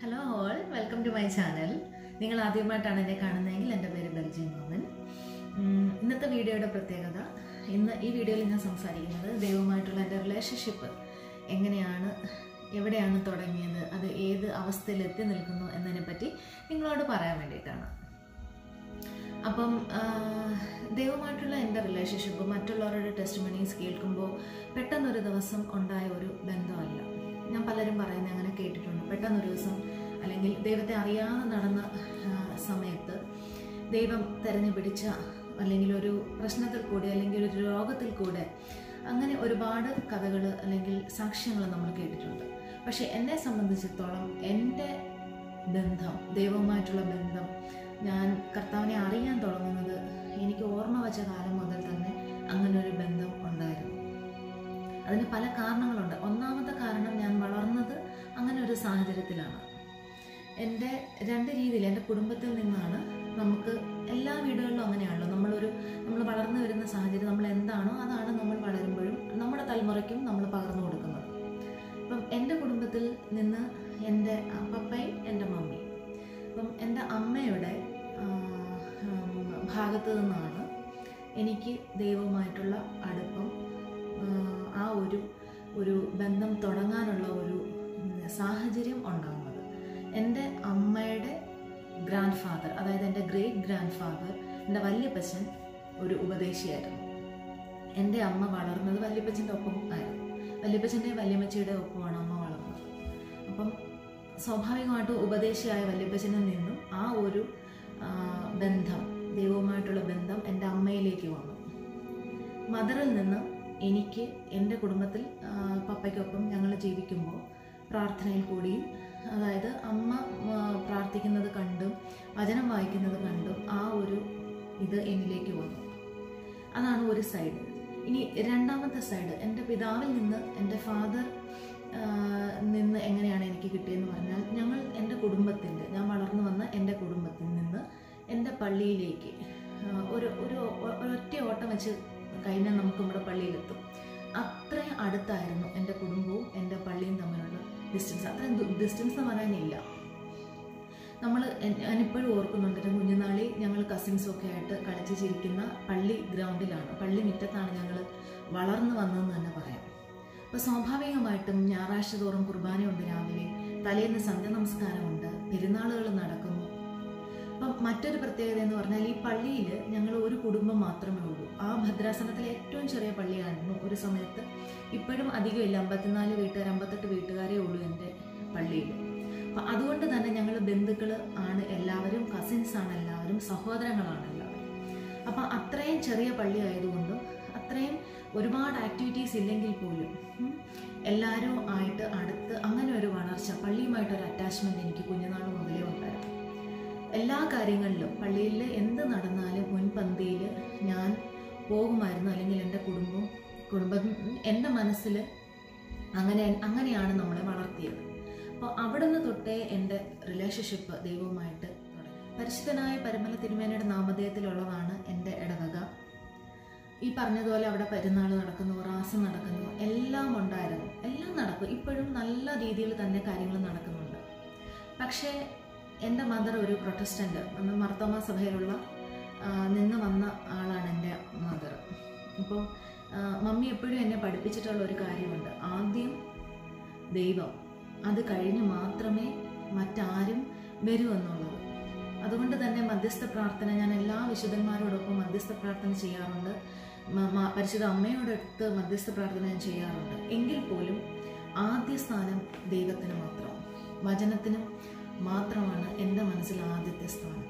hello all welcome to my channel നിങ്ങൾ ആദ്യമായിട്ടാണ് എന്നെ കാണുന്നതെങ്കിൽ എൻ്റെ പേര് ബെൽജി മോമൻ ഉം, ഇന്നത്തെ വീഡിയോയുടെ പ്രത്യേകത ഇന്ന് ഈ വീഡിയോയിൽ ഞാൻ സംസാരിക്കുന്നത് ദൈവമായിട്ടുള്ള എൻ്റെ റിലേഷൻഷിപ്പ് എങ്ങനെയാണ് എവിടെയാണ് തുടങ്ങിയത് അത് ഏത് അവസ്ഥയിൽ എത്തി നിൽക്കുന്നു എന്നതിനെപ്പറ്റി നിങ്ങളോട് പറയാൻ വേണ്ടിയിട്ടാണ് അപ്പം ആ, ദൈവമായിട്ടുള്ള എൻ്റെ റിലേഷൻഷിപ്പ് മറ്റുള്ളവരുടെ ടെസ്റ്റ് മണീസ് കേൾക്കുമ്പോൾ പെട്ടെന്നൊരു ദിവസം ഉണ്ടായ ഒരു ബന്ധമല്ല ഞാൻ പലരും പറയുന്നത് അങ്ങനെ കേട്ടിട്ടുണ്ട് പെട്ടെന്നൊരു ദിവസം അല്ലെങ്കിൽ ദൈവത്തെ അറിയാതെ നടന്ന ആ, സമയത്ത് ദൈവം തെരഞ്ഞു പിടിച്ച അല്ലെങ്കിൽ ഒരു പ്രശ്നത്തിൽ കൂടെ അല്ലെങ്കിൽ ഒരു രോഗത്തിൽ കൂടെ അങ്ങനെ ഒരുപാട് കഥകൾ അല്ലെങ്കിൽ സാക്ഷ്യങ്ങൾ നമ്മൾ കേട്ടിട്ടുണ്ട് പക്ഷെ എന്നെ സംബന്ധിച്ചിടത്തോളം എൻ്റെ ബന്ധം ദൈവവുമായിട്ടുള്ള ബന്ധം ഞാൻ കർത്താവിനെ അറിയാൻ തുടങ്ങുന്നത് എനിക്ക് ഓർമ്മ വച്ച കാലം മുതൽ തന്നെ അങ്ങനെ ഒരു ബന്ധം ഉണ്ടായിരുന്നു അതിന് പല കാരണങ്ങളുണ്ട് ഒന്നാമത്തെ കാരണം ഞാൻ വളർന്നത് അങ്ങനെ ഒരു സാഹചര്യത്തിലാണ് എൻ്റെ രണ്ട് രീതിയിൽ എൻ്റെ കുടുംബത്തിൽ നിന്നാണ് നമുക്ക് എല്ലാ വീടുകളിലും അങ്ങനെയാണല്ലോ നമ്മളൊരു നമ്മൾ വളർന്നു വരുന്ന സാഹചര്യം നമ്മൾ എന്താണോ അതാണ് നമ്മൾ വളരുമ്പോഴും നമ്മുടെ തലമുറയ്ക്കും നമ്മൾ പകർന്നു കൊടുക്കുന്നത് അപ്പം എൻ്റെ കുടുംബത്തിൽ നിന്ന് എൻ്റെ പപ്പയും എൻ്റെ മമ്മിയും അപ്പം എൻ്റെ അമ്മയുടെ ആ, ഉം, ഭാഗത്ത് നിന്നാണ് എനിക്ക് ദൈവവുമായിട്ടുള്ള അടുപ്പം ആ, ആ ഒരു ഒരു ബന്ധം തുടങ്ങാനുള്ള ഒരു ഉം, സാഹചര്യം ഉണ്ടാകുന്നത് എൻ്റെ അമ്മയുടെ ഗ്രാൻഡ് ഫാദർ അതായത് എൻ്റെ ഗ്രേറ്റ് ഗ്രാൻഡ് ഫാദർ എൻ്റെ വല്യപ്പച്ചൻ ഒരു ഉപദേശിയായിരുന്നു എൻ്റെ അമ്മ വളർന്നത് വല്യപ്പച്ചൻ്റെ ഒപ്പം ആയിരുന്നു വല്യപ്പച്ചൻ്റെ വല്യമ്മച്ചിയുടെ ഒപ്പമാണ് അമ്മ വളർന്നത് അപ്പം സ്വാഭാവികമായിട്ടും ഉപദേശിയായ വല്യപ്പച്ചനിൽ നിന്നും ആ ഒരു ആ, ബന്ധം ദൈവവുമായിട്ടുള്ള ബന്ധം എൻ്റെ അമ്മയിലേക്ക് വന്നു മദറിൽ നിന്ന് എനിക്ക് എൻ്റെ കുടുംബത്തിൽ ആ, പപ്പയ്ക്കൊപ്പം ഞങ്ങൾ ജീവിക്കുമ്പോൾ പ്രാർത്ഥനയിൽ കൂടിയും അതായത് അമ്മ ആ, പ്രാർത്ഥിക്കുന്നത് കണ്ടും വചനം വായിക്കുന്നത് കണ്ടും ആ ഒരു ഇത് എന്നിലേക്ക് വന്നു അതാണ് ഒരു സൈഡ് ഇനി രണ്ടാമത്തെ സൈഡ് എൻ്റെ പിതാവിൽ നിന്ന് എൻ്റെ ഫാദർ നിന്ന് എങ്ങനെയാണ് എനിക്ക് കിട്ടിയെന്ന് പറഞ്ഞാൽ ഞങ്ങൾ എൻ്റെ കുടുംബത്തിൻ്റെ ഞാൻ വളർന്നു വന്ന എൻ്റെ കുടുംബത്തിൽ നിന്ന് എൻ്റെ പള്ളിയിലേക്ക് ആ, ഒരു ഒരു ഒ- ഒരൊറ്റ ഓട്ടം വെച്ച് കഴിഞ്ഞാൽ നമുക്ക് നമ്മുടെ പള്ളിയിലെത്തും അത്രയും അടുത്തായിരുന്നു എൻ്റെ കുടുംബവും എൻ്റെ പള്ളിയും തമ്മിലുള്ള ഡിസ്റ്റൻസ് അത്രയും ഡിസ്റ്റൻസ് എന്ന് പറയാനില്ല നമ്മൾ ഞാനിപ്പോഴും ഓർക്കുന്നുണ്ട് എൻ്റെ കുഞ്ഞുനാളിൽ ഞങ്ങൾ കസിൻസും ഒക്കെ ആയിട്ട് കളിച്ച് ചിരിക്കുന്ന പള്ളി ഗ്രൗണ്ടിലാണ് പള്ളി മുറ്റത്താണ് ഞങ്ങൾ വളർന്നു വന്നതെന്ന് തന്നെ പറയാം അപ്പോൾ സ്വാഭാവികമായിട്ടും ഞായറാഴ്ച തോറും കുർബാനയുണ്ട് രാവിലെ തലേന്ന് സന്ധ്യ നമസ്കാരമുണ്ട് പെരുന്നാളുകൾ നടക്കുന്നു അപ്പം മറ്റൊരു പ്രത്യേകത എന്ന് പറഞ്ഞാൽ ഈ പള്ളിയിൽ ഞങ്ങൾ ഒരു കുടുംബം മാത്രമേ ഉള്ളൂ ആ ഭദ്രാസനത്തിലെ ഏറ്റവും ചെറിയ പള്ളിയായിരുന്നു ഒരു സമയത്ത് ഇപ്പോഴും അധികമില്ല അമ്പത്തിനാല് വീട്ടുകാർ അമ്പത്തെട്ട് വീട്ടുകാരേ ഉള്ളൂ എൻ്റെ പള്ളിയിൽ അപ്പം അതുകൊണ്ട് തന്നെ ഞങ്ങൾ ബന്ധുക്കൾ ആണ് എല്ലാവരും കസിൻസ് ആണ് എല്ലാവരും സഹോദരങ്ങളാണ് എല്ലാവരും അപ്പം അത്രയും ചെറിയ പള്ളി ആയതുകൊണ്ടും അത്രയും ഒരുപാട് ആക്ടിവിറ്റീസ് ഇല്ലെങ്കിൽ പോലും ഉം, എല്ലാവരും ആയിട്ട് അടുത്ത് അങ്ങനെ ഒരു വളർച്ച പള്ളിയുമായിട്ടൊരു അറ്റാച്ച്മെൻറ്റ് എനിക്ക് കുഞ്ഞുനാൾ മുതലേ ഉണ്ടായിരുന്നു എല്ലാ കാര്യങ്ങളിലും പള്ളിയിൽ എന്ത് നടന്നാലും മുൻപന്തിയിൽ ഞാൻ പോകുമായിരുന്നു അല്ലെങ്കിൽ എൻ്റെ കുടുംബം കുടുംബം എൻ്റെ മനസ്സിൽ അങ്ങനെ അങ്ങനെയാണ് നമ്മളെ വളർത്തിയത് അപ്പോൾ അവിടുന്ന് തൊട്ടേ എൻ്റെ റിലേഷൻഷിപ്പ് ദൈവവുമായിട്ട് തുടങ്ങി പരിശുദ്ധനായ പരമല തിരുമേനയുടെ നാമധേയത്തിലുള്ളതാണ് എൻ്റെ ഇടവക ഈ പറഞ്ഞതുപോലെ അവിടെ പെരുന്നാൾ നടക്കുന്നു റാസം നടക്കുന്നു എല്ലാം ഉണ്ടായിരുന്നു എല്ലാം നടക്കും ഇപ്പോഴും നല്ല രീതിയിൽ തന്നെ കാര്യങ്ങൾ നടക്കുന്നുണ്ട് പക്ഷേ എൻ്റെ മദർ ഒരു പ്രൊട്ടസ്റ്റൻ്റ് അന്ന് മർത്തോമ സഭയിലുള്ള ആ, നിന്ന് വന്ന ആളാണ് എൻ്റെ മദർ അപ്പോൾ മമ്മി എപ്പോഴും എന്നെ പഠിപ്പിച്ചിട്ടുള്ള ഒരു കാര്യമുണ്ട് ആദ്യം ദൈവം അത് കഴിഞ്ഞ് മാത്രമേ മറ്റാരും വരൂ എന്നുള്ളത് അതുകൊണ്ട് തന്നെ മധ്യസ്ഥ പ്രാർത്ഥന ഞാൻ എല്ലാ വിശുദ്ധന്മാരോടൊപ്പം മധ്യസ്ഥ പ്രാർത്ഥന ചെയ്യാറുണ്ട് മ- മ- പരിശുദ്ധ അമ്മയോടടുത്ത് മധ്യസ്ഥ പ്രാർത്ഥന ഞാൻ ചെയ്യാറുണ്ട് എങ്കിൽ പോലും ആദ്യ സ്ഥാനം ദൈവത്തിന് മാത്രം വചനത്തിനും മാത്രമാണ് എൻ്റെ മനസ്സിൽ ആദ്യത്തെ സ്ഥാനം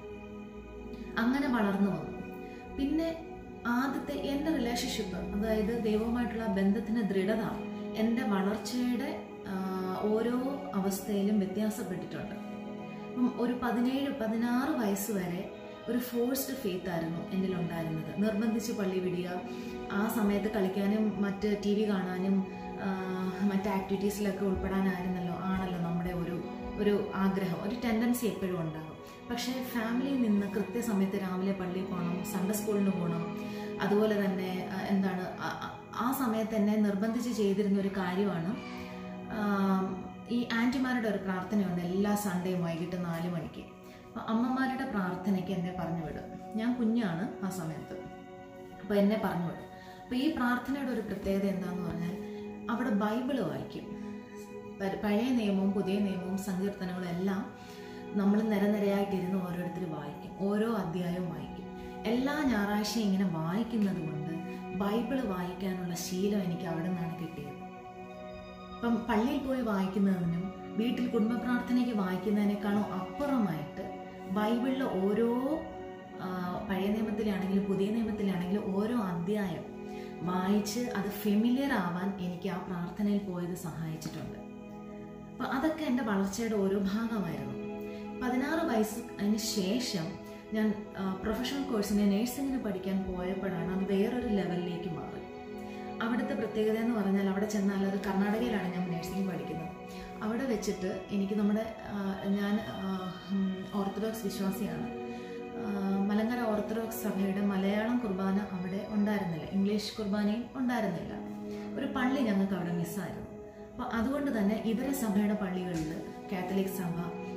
അങ്ങനെ വളർന്നു വന്നു പിന്നെ ആദ്യത്തെ എൻ്റെ റിലേഷൻഷിപ്പ് അതായത് ദൈവവുമായിട്ടുള്ള ബന്ധത്തിൻ്റെ ദൃഢത എൻ്റെ വളർച്ചയുടെ ആ, ഓരോ അവസ്ഥയിലും വ്യത്യാസപ്പെട്ടിട്ടുണ്ട് അപ്പം ഒരു പതിനേഴ് പതിനാറ് വയസ്സ് വരെ ഒരു ഫോഴ്സ്ഡ് ഫെയ്ത്ത് ആയിരുന്നു എന്നിൽ ഉണ്ടായിരുന്നത് നിർബന്ധിച്ച് പള്ളി വിടുക ആ സമയത്ത് കളിക്കാനും മറ്റ് ടി വി കാണാനും ആ, മറ്റ് ആക്ടിവിറ്റീസിലൊക്കെ ഉൾപ്പെടാനായിരുന്നല്ലോ ആണല്ലോ നമ്മുടെ ഒരു ഒരു ആഗ്രഹം ഒരു ടെൻഡൻസി എപ്പോഴും ഉണ്ടാകും പക്ഷേ ഫാമിലിയിൽ നിന്ന് കൃത്യസമയത്ത് രാവിലെ പള്ളിയിൽ പോകണം സൺഡേ സ്കൂളിന് പോകണം അതുപോലെ തന്നെ ആ, എന്താണ് ആ- ആ- ആ സമയത്ത് എന്നെ നിർബന്ധിച്ച് ചെയ്തിരുന്ന ഒരു കാര്യമാണ് ആ, ഈ ആൻറ്റിമാരുടെ ഒരു പ്രാർത്ഥനയുണ്ട് എല്ലാ സൺഡേയും വൈകിട്ട് നാല് മണിക്ക് അപ്പോൾ അമ്മമാരുടെ പ്രാർത്ഥനയ്ക്ക് എന്നെ പറഞ്ഞു വിടും ഞാൻ കുഞ്ഞാണ് ആ സമയത്ത് അപ്പോൾ എന്നെ പറഞ്ഞു വിടും അപ്പോൾ ഈ പ്രാർത്ഥനയുടെ ഒരു പ്രത്യേകത എന്താന്ന് പറഞ്ഞാൽ അവിടെ ബൈബിള് വായിക്കും പ- പഴയ നിയമവും പുതിയ നിയമവും സങ്കീർത്തനങ്ങളും എല്ലാം നമ്മൾ നിരനിരയായിട്ടിരുന്ന് ഓരോരുത്തർ വായിക്കും ഓരോ അധ്യായവും വായിക്കും എല്ലാ ഞായറാഴ്ചയും ഇങ്ങനെ വായിക്കുന്നത് കൊണ്ട് ബൈബിള് വായിക്കാനുള്ള ശീലം എനിക്ക് അവിടെ നിന്നാണ് കിട്ടിയത് ഇപ്പം പള്ളിയിൽ പോയി വായിക്കുന്നതിനും വീട്ടിൽ കുടുംബ പ്രാർത്ഥനയ്ക്ക് വായിക്കുന്നതിനേക്കാളും അപ്പുറമായിട്ട് ബൈബിളിലെ ഓരോ ആ, പഴയ നിയമത്തിലാണെങ്കിലും പുതിയ നിയമത്തിലാണെങ്കിലും ഓരോ അധ്യായം വായിച്ച് അത് ഫെമിലിയർ ആവാൻ എനിക്ക് ആ പ്രാർത്ഥനയിൽ പോയത് സഹായിച്ചിട്ടുണ്ട് അപ്പം അതൊക്കെ എൻ്റെ വളർച്ചയുടെ ഓരോ ഭാഗമായിരുന്നു പതിനാറ് വയസ്സിന് ശേഷം ഞാൻ പ്രൊഫഷണൽ കോഴ്സിന് നേഴ്സിങ്ങിന് പഠിക്കാൻ പോയപ്പോഴാണ് അത് വേറൊരു ലെവലിലേക്ക് മാറി അവിടുത്തെ പ്രത്യേകത എന്ന് പറഞ്ഞാൽ അവിടെ ചെന്നാൽ അത് കർണാടകയിലാണ് ഞാൻ നേഴ്സിംഗ് പഠിക്കുന്നത് അവിടെ വെച്ചിട്ട് എനിക്ക് നമ്മുടെ ആ, ഞാൻ ആ, ഉം, ഓർത്തഡോക്സ് വിശ്വാസിയാണ് ആ, മലങ്കര ഓർത്തഡോക്സ് സഭയുടെ മലയാളം കുർബാന അവിടെ ഉണ്ടായിരുന്നില്ല ഇംഗ്ലീഷ് കുർബാനയും ഉണ്ടായിരുന്നില്ല ഒരു പള്ളി ഞങ്ങൾക്ക് അവിടെ മിസ്സായിരുന്നു അപ്പോൾ അതുകൊണ്ട് തന്നെ ഇതര സഭയുടെ പള്ളികളിൽ കാത്തലിക് സഭ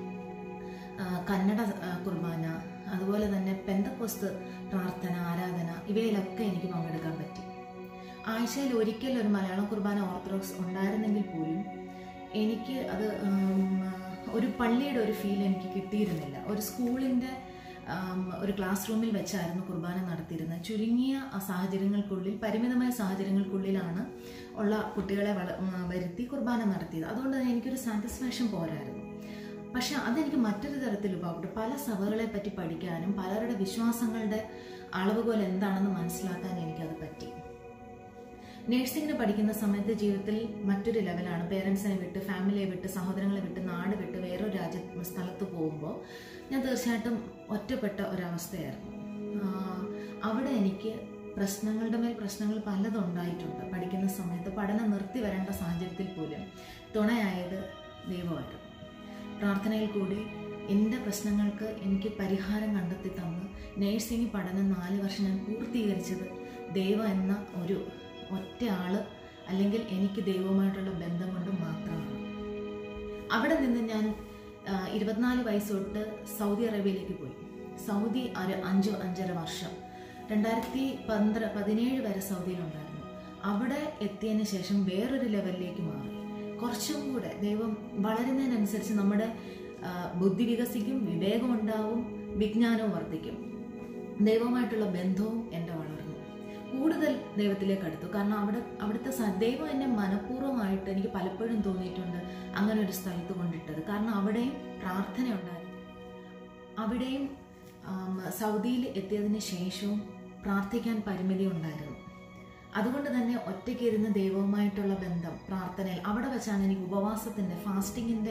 ആ, കന്നഡ ആ, കുർബാന അതുപോലെ തന്നെ പെന്തക്കോസ്ത് പ്രാർത്ഥന ആരാധന ഇവയിലൊക്കെ എനിക്ക് പങ്കെടുക്കാൻ പറ്റി ആഴ്ചയിൽ ഒരിക്കൽ ഒരു മലയാളം കുർബാന ഓർത്തഡോക്സ് ഉണ്ടായിരുന്നെങ്കിൽ പോലും എനിക്ക് അത് ഉം, ഒരു പള്ളിയുടെ ഒരു ഫീൽ എനിക്ക് കിട്ടിയിരുന്നില്ല ഒരു സ്കൂളിൻ്റെ ആം, ഒരു ക്ലാസ് റൂമിൽ വെച്ചായിരുന്നു കുർബാന നടത്തിയിരുന്നത് ചുരുങ്ങിയ ആ സാഹചര്യങ്ങൾക്കുള്ളിൽ പരിമിതമായ സാഹചര്യങ്ങൾക്കുള്ളിലാണ് ഉള്ള കുട്ടികളെ വള ഉം, വരുത്തി കുർബാന നടത്തിയത് അതുകൊണ്ട് തന്നെ എനിക്കൊരു സാറ്റിസ്ഫാക്ഷൻ പോരായിരുന്നു പക്ഷെ അതെനിക്ക് മറ്റൊരു തരത്തിൽ ഉപയോഗപ്പെട്ടു പല സഭകളെ പറ്റി പഠിക്കാനും പലരുടെ വിശ്വാസങ്ങളുടെ അളവുകോൽ എന്താണെന്ന് മനസ്സിലാക്കാൻ എനിക്കത് പറ്റി നേഴ്സിംഗിന് പഠിക്കുന്ന സമയത്ത് ജീവിതത്തിൽ മറ്റൊരു ലെവലാണ് പേരൻസിനെ വിട്ട് ഫാമിലിയെ വിട്ട് സഹോദരങ്ങളെ വിട്ട് നാട് വിട്ട് വേറൊരു രാജ്യ സ്ഥലത്ത് പോകുമ്പോൾ ഞാൻ തീർച്ചയായിട്ടും ഒറ്റപ്പെട്ട ഒരവസ്ഥയായിരുന്നു ആഹ് അവിടെ എനിക്ക് പ്രശ്നങ്ങളുടെ മേൽ പ്രശ്നങ്ങൾ പലതും ഉണ്ടായിട്ടുണ്ട് പഠിക്കുന്ന സമയത്ത് പഠനം നിർത്തി വരേണ്ട സാഹചര്യത്തിൽ പോലും തുണയായത് ദൈവമായിരുന്നു പ്രാർത്ഥനയിൽ കൂടി എൻ്റെ പ്രശ്നങ്ങൾക്ക് എനിക്ക് പരിഹാരം കണ്ടെത്തി തന്ന് നേഴ്സിംഗ് പഠനം നാല് വർഷം ഞാൻ പൂർത്തീകരിച്ചത് ദൈവം എന്ന ഒരു ഒറ്റ ആള് അല്ലെങ്കിൽ എനിക്ക് ദൈവവുമായിട്ടുള്ള ബന്ധം കൊണ്ട് മാത്രമാണ് അവിടെ നിന്ന് ഞാൻ ആ, ഇരുപത്തിനാല് വയസ്സ് തൊട്ട് സൗദി അറേബ്യയിലേക്ക് പോയി സൗദി ഒരു അഞ്ചോ അഞ്ചര വർഷം രണ്ടായിരത്തി പന്ത്ര പതിനേഴ് വരെ സൗദിയിലുണ്ടായിരുന്നു അവിടെ എത്തിയതിന് ശേഷം വേറൊരു ലെവലിലേക്ക് മാറി കുറച്ചും കൂടെ ദൈവം വളരുന്നതിനനുസരിച്ച് നമ്മുടെ ആ, ബുദ്ധി വികസിക്കും വിവേകം ഉണ്ടാവും വിജ്ഞാനവും വർദ്ധിക്കും ദൈവവുമായിട്ടുള്ള ബന്ധവും എൻ്റെ വളർന്നു കൂടുതൽ ദൈവത്തിലേക്ക് അടുത്തു കാരണം അവിടെ അവിടുത്തെ സ- ദൈവം എന്നെ മനഃപൂർവ്വമായിട്ട് എനിക്ക് പലപ്പോഴും തോന്നിയിട്ടുണ്ട് അങ്ങനെ ഒരു സ്ഥലത്ത് കൊണ്ടിട്ടത് കാരണം അവിടെയും പ്രാർത്ഥന ഉണ്ടായിരുന്നു അവിടെയും ആം, സൗദിയിൽ എത്തിയതിന് ശേഷവും പ്രാർത്ഥിക്കാൻ പരിമിതി ഉണ്ടായിരുന്നു അതുകൊണ്ട് തന്നെ ഒറ്റയ്ക്കിരുന്ന് ദൈവവുമായിട്ടുള്ള ബന്ധം പ്രാർത്ഥനയിൽ അവിടെ വെച്ചാണ് എനിക്ക് ഉപവാസത്തിൻ്റെ ഫാസ്റ്റിങ്ങിൻ്റെ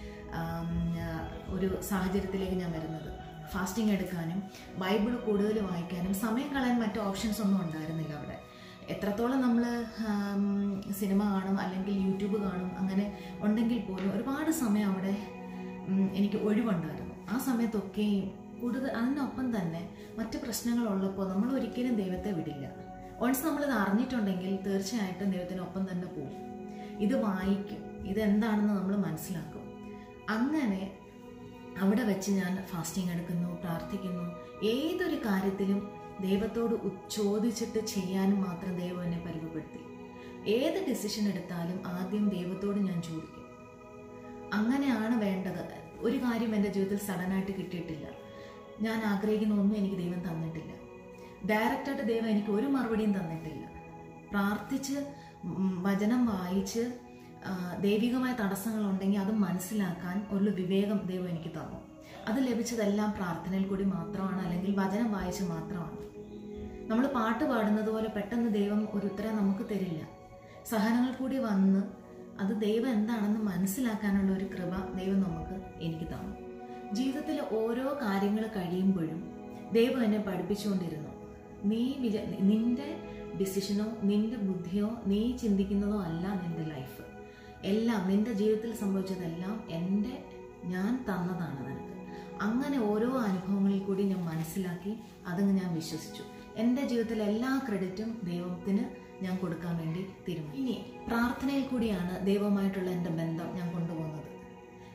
ഒരു സാഹചര്യത്തിലേക്ക് ഞാൻ വരുന്നത് ഫാസ്റ്റിംഗ് എടുക്കാനും ബൈബിൾ കൂടുതൽ വായിക്കാനും സമയം കളയാൻ മറ്റു ഓപ്ഷൻസ് ഒന്നും ഉണ്ടായിരുന്നില്ല അവിടെ എത്രത്തോളം നമ്മൾ സിനിമ കാണും അല്ലെങ്കിൽ യൂട്യൂബ് കാണും അങ്ങനെ ഉണ്ടെങ്കിൽ പോലും ഒരുപാട് സമയം അവിടെ ഉം, എനിക്ക് ഒഴിവുണ്ടായിരുന്നു ആ സമയത്തൊക്കെയും കൂടുതൽ അതിനൊപ്പം തന്നെ മറ്റ് പ്രശ്നങ്ങളുള്ളപ്പോൾ നമ്മൾ ഒരിക്കലും ദൈവത്തെ വിടില്ല വൺസ് നമ്മളിത് അറിഞ്ഞിട്ടുണ്ടെങ്കിൽ തീർച്ചയായിട്ടും ദൈവത്തിനൊപ്പം തന്നെ പോകും ഇത് വായിക്കും ഇതെന്താണെന്ന് നമ്മൾ മനസ്സിലാക്കും അങ്ങനെ അവിടെ വെച്ച് ഞാൻ ഫാസ്റ്റിംഗ് എടുക്കുന്നു പ്രാർത്ഥിക്കുന്നു ഏതൊരു കാര്യത്തിലും ദൈവത്തോട് ഉ- ചോദിച്ചിട്ട് ചെയ്യാനും മാത്രം ദൈവം എന്നെ പരിമപ്പെടുത്തി ഏത് ഡിസിഷൻ എടുത്താലും ആദ്യം ദൈവത്തോട് ഞാൻ ചോദിക്കും അങ്ങനെയാണ് വേണ്ടത് ഒരു കാര്യം എൻ്റെ ജീവിതത്തിൽ സഡനായിട്ട് കിട്ടിയിട്ടില്ല ഞാൻ ആഗ്രഹിക്കുന്ന ഒന്നും എനിക്ക് ദൈവം തന്നിട്ടില്ല ഡയറക്റ്റായിട്ട് ദൈവം എനിക്ക് ഒരു മറുപടിയും തന്നിട്ടില്ല പ്രാർത്ഥിച്ച് ഉം, വചനം വായിച്ച് ആ, ദൈവികമായ തടസ്സങ്ങൾ ഉണ്ടെങ്കിൽ അത് മനസ്സിലാക്കാൻ ഒരു വിവേകം ദൈവം എനിക്ക് തന്നു അത് ലഭിച്ചതെല്ലാം പ്രാർത്ഥനയിൽ കൂടി മാത്രമാണ് അല്ലെങ്കിൽ വചനം വായിച്ച് മാത്രമാണ് നമ്മൾ പാട്ട് പാടുന്നത് പോലെ പെട്ടെന്ന് ദൈവം ഒരു ഉത്തരം നമുക്ക് തരില്ല സഹനങ്ങൾ കൂടി വന്ന് അത് ദൈവം എന്താണെന്ന് മനസ്സിലാക്കാനുള്ള ഒരു കൃപ ദൈവം നമുക്ക് എനിക്ക് തന്നു ജീവിതത്തിലെ ഓരോ കാര്യങ്ങൾ കഴിയുമ്പോഴും ദൈവം എന്നെ പഠിപ്പിച്ചുകൊണ്ടിരുന്നു നീ വിച നിന്റെ ഡിസിഷനോ നിന്റെ ബുദ്ധിയോ നീ ചിന്തിക്കുന്നതോ അല്ല നിന്റെ ലൈഫ് എല്ലാം നിന്റെ ജീവിതത്തിൽ സംഭവിച്ചതെല്ലാം എൻ്റെ ഞാൻ തന്നതാണ് നിനക്ക് അങ്ങനെ ഓരോ അനുഭവങ്ങളിൽ കൂടി ഞാൻ മനസ്സിലാക്കി അതങ്ങ് ഞാൻ വിശ്വസിച്ചു എൻ്റെ ജീവിതത്തിലെ എല്ലാ ക്രെഡിറ്റും ദൈവത്തിന് ഞാൻ കൊടുക്കാൻ വേണ്ടി തീരുമാനിച്ചു ഇനി പ്രാർത്ഥനയിൽ കൂടിയാണ് ദൈവവുമായിട്ടുള്ള എൻ്റെ ബന്ധം ഞാൻ കൊണ്ടുപോകുന്നത്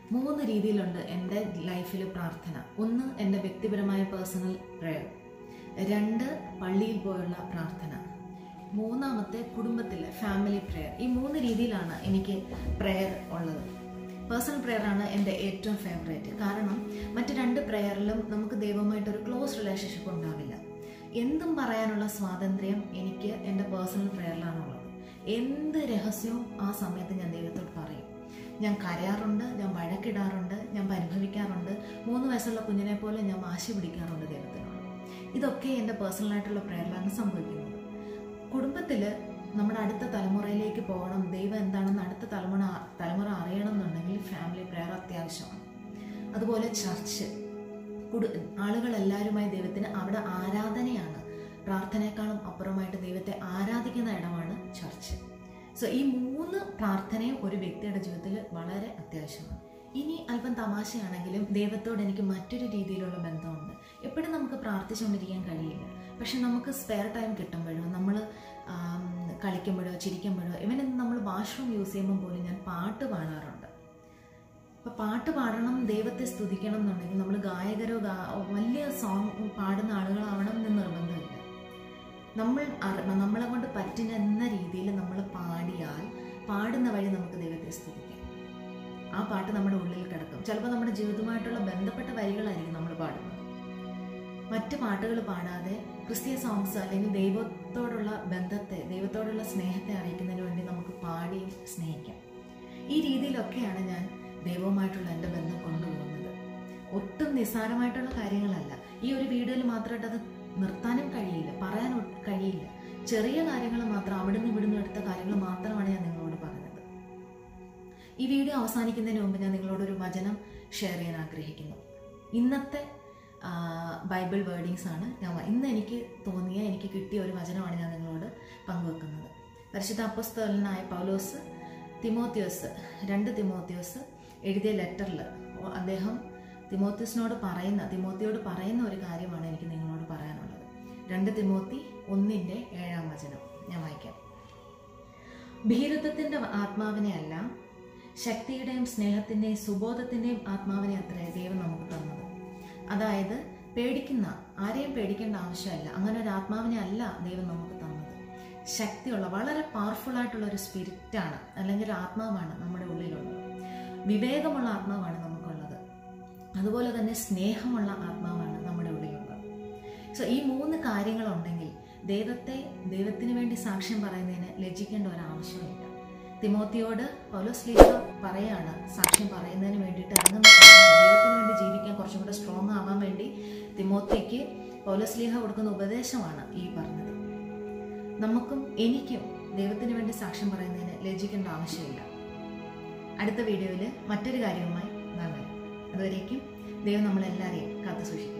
മൂന്ന് രീതിയിലുണ്ട് എൻ്റെ ലൈഫിൽ പ്രാർത്ഥന ഒന്ന് എൻ്റെ വ്യക്തിപരമായ പേഴ്സണൽ പ്രയർ രണ്ട് പള്ളിയിൽ പോയുള്ള പ്രാർത്ഥന മൂന്നാമത്തെ കുടുംബത്തിലെ ഫാമിലി പ്രെയർ ഈ മൂന്ന് രീതിയിലാണ് എനിക്ക് പ്രെയർ ഉള്ളത് പേഴ്സണൽ പ്രെയർ ആണ് എൻ്റെ ഏറ്റവും ഫേവറേറ്റ് കാരണം മറ്റ് രണ്ട് പ്രെയറിലും നമുക്ക് ദൈവമായിട്ടൊരു ക്ലോസ് റിലേഷൻഷിപ്പ് ഉണ്ടാവില്ല എന്തും പറയാനുള്ള സ്വാതന്ത്ര്യം എനിക്ക് എൻ്റെ പേഴ്സണൽ പ്രെയറിലാണുള്ളത് എന്ത് രഹസ്യവും ആ സമയത്ത് ഞാൻ ദൈവത്തോട് പറയും ഞാൻ കരയാറുണ്ട് ഞാൻ വഴക്കിടാറുണ്ട് ഞാൻ പരിഭവിക്കാറുണ്ട് മൂന്ന് വയസ്സുള്ള കുഞ്ഞിനെ പോലെ ഞാൻ വാശി പിടിക്കാറുണ്ട് ദൈവത്തിനോട് ഇതൊക്കെ എൻ്റെ പേഴ്സണലായിട്ടുള്ള പ്രെയറിലാണ് സംഭവിക്കുന്നത് കുടുംബത്തിൽ നമ്മുടെ അടുത്ത തലമുറയിലേക്ക് പോകണം ദൈവം എന്താണെന്ന് അടുത്ത തലമുറ തലമുറ അറിയണം എന്നുണ്ടെങ്കിൽ ഫാമിലി പ്രെയർ അത്യാവശ്യമാണ് അതുപോലെ ചർച്ച് കുടു ആളുകളെല്ലാവരുമായി ദൈവത്തിന് അവിടെ ആരാധനയാണ് പ്രാർത്ഥനയെക്കാളും അപ്പുറമായിട്ട് ദൈവത്തെ ആരാധിക്കുന്ന ഇടമാണ് ചർച്ച് സോ ഈ മൂന്ന് പ്രാർത്ഥനയും ഒരു വ്യക്തിയുടെ ജീവിതത്തിൽ വളരെ അത്യാവശ്യമാണ് ഇനി അല്പം തമാശയാണെങ്കിലും ദൈവത്തോട് എനിക്ക് മറ്റൊരു രീതിയിലുള്ള ബന്ധമുണ്ട് എപ്പോഴും നമുക്ക് പ്രാർത്ഥിച്ചുകൊണ്ടിരിക്കാൻ കഴിയില്ല പക്ഷെ നമുക്ക് സ്പെയർ ടൈം കിട്ടുമ്പോഴോ നമ്മൾ കളിക്കുമ്പോഴോ ചിരിക്കുമ്പോഴോ ഇവൻ നമ്മൾ വാഷ്റൂം യൂസ് ചെയ്യുമ്പോൾ പോലും ഞാൻ പാട്ട് പാടാറുണ്ട് അപ്പോൾ പാട്ട് പാടണം ദൈവത്തെ സ്തുതിക്കണം എന്നുണ്ടെങ്കിൽ നമ്മൾ ഗായകരോ ഗാ വലിയ സോങ് പാടുന്ന ആളുകളാവണം എന്ന് നിർബന്ധമില്ല നമ്മൾ അറി- നമ്മളെ കൊണ്ട് പറ്റുന്ന രീതിയിൽ നമ്മൾ പാടിയാൽ പാടുന്ന വഴി നമുക്ക് ദൈവത്തെ സ്തുതിക്കാം ആ പാട്ട് നമ്മുടെ ഉള്ളിൽ കിടക്കും ചിലപ്പോൾ നമ്മുടെ ജീവിതവുമായിട്ടുള്ള ബന്ധപ്പെട്ട വരികളായിരിക്കും നമ്മൾ പാടുന്നത് മറ്റ് പാട്ടുകൾ പാടാതെ ക്രിസ്തീയ സോങ്സ് അല്ലെങ്കിൽ ദൈവത്തോടുള്ള ബന്ധത്തെ ദൈവത്തോടുള്ള സ്നേഹത്തെ അറിയിക്കുന്നതിന് വേണ്ടി നമുക്ക് പാടിയും സ്നേഹിക്കാം ഈ രീതിയിലൊക്കെയാണ് ഞാൻ ദൈവവുമായിട്ടുള്ള എൻ്റെ ബന്ധം കൊണ്ടുപോകുന്നത് ഒട്ടും നിസ്സാരമായിട്ടുള്ള കാര്യങ്ങളല്ല ഈ ഒരു വീഡിയോയിൽ മാത്രമായിട്ട് അത് നിർത്താനും കഴിയില്ല പറയാൻ ഒ- കഴിയില്ല ചെറിയ കാര്യങ്ങൾ മാത്രം അവിടുന്ന് ഇവിടുന്ന് എടുത്ത കാര്യങ്ങൾ മാത്രമാണ് ഞാൻ നിങ്ങളോട് പറഞ്ഞത് ഈ വീഡിയോ അവസാനിക്കുന്നതിന് മുമ്പ് ഞാൻ നിങ്ങളോട് ഒരു വചനം ഷെയർ ചെയ്യാൻ ആഗ്രഹിക്കുന്നു ഇന്നത്തെ ആ, ബൈബിൾ വേർഡിങ്സ് ആണ് ഞാൻ വ- ഇന്ന് എനിക്ക് തോന്നിയ എനിക്ക് കിട്ടിയ ഒരു വചനമാണ് ഞാൻ നിങ്ങളോട് പങ്കുവെക്കുന്നത് പരിശുദ്ധ അപ്പസ്തോലനായ പൗലോസ് തിമോത്യോസ് രണ്ട് തിമോത്യോസ് എഴുതിയ ലെറ്ററിൽ അദ്ദേഹം തിമോത്യോസിനോട് പറയുന്ന തിമോത്തിയോട് പറയുന്ന ഒരു കാര്യമാണ് എനിക്ക് നിങ്ങളോട് പറയാനുള്ളത് രണ്ട് തിമോത്തി ഒന്നിൻ്റെ ഏഴാം വചനം ഞാൻ വായിക്കാം ഭീരുത്വത്തിൻ്റെ ആത്മാവിനെ അല്ല ശക്തിയുടെയും സ്നേഹത്തിൻ്റെയും സുബോധത്തിൻ്റെയും ആത്മാവിനെ അത്രേ ദൈവം നമുക്ക് തന്നത് അതായത് പേടിക്കുന്ന ആരെയും പേടിക്കേണ്ട ആവശ്യമില്ല അങ്ങനെ ഒരു ആത്മാവിനെ അല്ല ദൈവം നമുക്ക് തന്നത് ശക്തിയുള്ള വളരെ പവർഫുൾ ആയിട്ടുള്ള ഒരു സ്പിരിറ്റാണ് അല്ലെങ്കിൽ ഒരു ആത്മാവാണ് നമ്മുടെ ഉള്ളിലുള്ളത് വിവേകമുള്ള ആത്മാവാണ് നമുക്കുള്ളത് അതുപോലെ തന്നെ സ്നേഹമുള്ള ആത്മാവാണ് നമ്മുടെ ഉള്ളിലുള്ളത് സോ ഈ മൂന്ന് കാര്യങ്ങളുണ്ടെങ്കിൽ ദൈവത്തെ ദൈവത്തിന് വേണ്ടി സാക്ഷ്യം പറയുന്നതിന് ലജ്ജിക്കേണ്ട ഒരു ആവശ്യമില്ല തിമോത്തിയോട് പൗലോസ്ലീഹ പറയാണ് സാക്ഷ്യം പറയുന്നതിന് വേണ്ടിയിട്ട് ഇറങ്ങുന്ന സമയം ദൈവത്തിന് വേണ്ടി ജീവിക്കാൻ കുറച്ചും കൂടെ സ്ട്രോങ് ആവാൻ വേണ്ടി തിമോത്തിക്ക് പൗലോസ്ലീഹ കൊടുക്കുന്ന ഉപദേശമാണ് ഈ പറഞ്ഞത് നമുക്കും എനിക്കും ദൈവത്തിന് വേണ്ടി സാക്ഷ്യം പറയുന്നതിന് ലജ്ജിക്കേണ്ട ആവശ്യമില്ല അടുത്ത വീഡിയോയിൽ മറ്റൊരു കാര്യവുമായി നാം വരാം അതുവരേക്കും ദൈവം നമ്മളെല്ലാവരെയും കാത്തു സൂക്ഷിക്കും